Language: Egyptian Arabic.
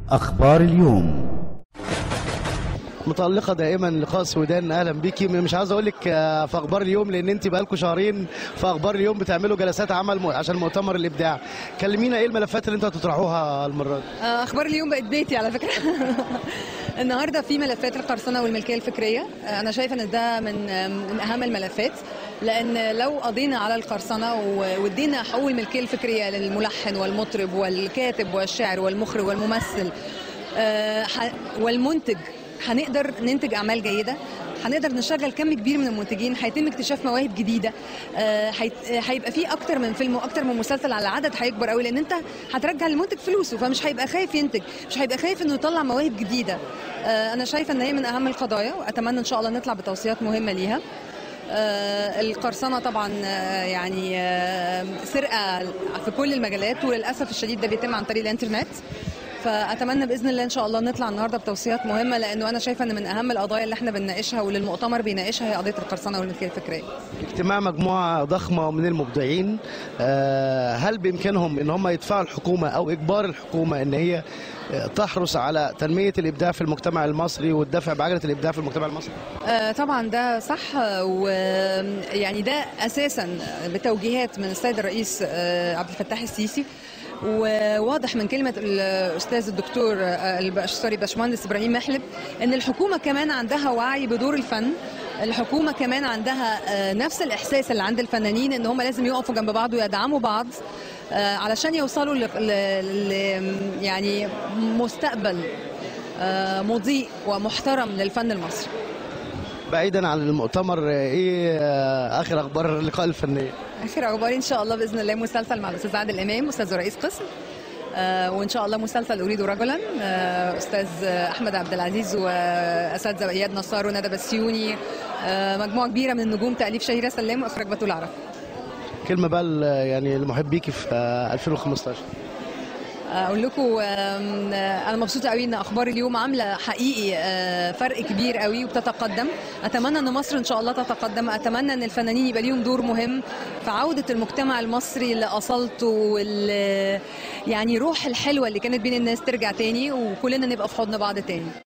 أخبار اليوم متألقة دائما لقاء سودان اهلا بيكي مش عاوز اقول لك آه، في اخبار اليوم لان انت بقالكم شهرين في اخبار اليوم بتعملوا جلسات عمل م- عشان مؤتمر الابداع كلمينا ايه الملفات اللي انتوا هتطرحوها المرة دي آه، اخبار اليوم بقت بيتي على فكره النهارده في ملفات القرصنه والملكيه الفكريه آه، انا شايفه ان ده من آه، من اهم الملفات لان لو قضينا على القرصنه و- وادينا حقوق الملكيه الفكريه للملحن والمطرب والكاتب والشاعر والمخرج والممثل آه، ح- والمنتج هنقدر ننتج اعمال جيده هنقدر نشغل كم كبير من المنتجين هيتم اكتشاف مواهب جديده آه، هيت- آه، هيبقى في اكتر من فيلم واكتر من مسلسل على عدد هيكبر قوي لان انت هترجع للمنتج فلوسه فمش هيبقى خايف ينتج مش هيبقى خايف انه يطلع مواهب جديده آه، انا شايفه ان هي من اهم القضايا واتمنى ان شاء الله نطلع بتوصيات مهمه ليها آه، القرصنه طبعا آه، يعني آه، سرقه في كل المجالات وللاسف الشديد ده بيتم عن طريق الانترنت فاتمنى باذن الله ان شاء الله نطلع النهارده بتوصيات مهمه لانه انا شايفه ان من اهم القضايا اللي احنا بنناقشها واللي المؤتمر بيناقشها هي قضيه القرصنه والملكيه الفكريه اجتماع مجموعة ضخمة من المبدعين آه، هل بامكانهم ان هم يدفعوا الحكومة او اجبار الحكومة ان هي آه، تحرص على تنمية الابداع في المجتمع المصري والدفع بعجلة الابداع في المجتمع المصري آه، طبعا ده صح ويعني ده اساسا بتوجيهات من السيد الرئيس آه، عبد الفتاح السيسي وواضح من كلمه الاستاذ الدكتور آه، الب- سوري باشمهندس ابراهيم محلب ان الحكومه كمان عندها وعي بدور الفن الحكومه كمان عندها آه، نفس الاحساس اللي عند الفنانين ان هم لازم يقفوا جنب بعض ويدعموا بعض آه، علشان يوصلوا ل ل- ل- يعني مستقبل آه، مضيء ومحترم للفن المصري بعيدا عن المؤتمر آه، ايه آه، اخر اخبار اللقاء الفنية اخر اخباري ان شاء الله باذن الله مسلسل مع الاستاذ عادل امام استاذ رئيس قسم آه وان شاء الله مسلسل اريد رجلا آه استاذ احمد عبد العزيز واساتذه اياد نصار وندى بسيوني آه مجموعه كبيره من النجوم تاليف شهيره سلام واخراج بتول عرف كلمة بقى ل- يعني لمحبيكي في آه، 2015 اقول لكم آم، آه، انا مبسوطه قوي ان اخبار اليوم عامله حقيقي آه، فرق كبير قوي وبتتقدم اتمنى ان مصر ان شاء الله تتقدم اتمنى ان الفنانين يبقى ليهم دور مهم في عوده المجتمع المصري لاصالته وال يعني روح الحلوه اللي كانت بين الناس ترجع تاني وكلنا نبقى في حضن بعض تاني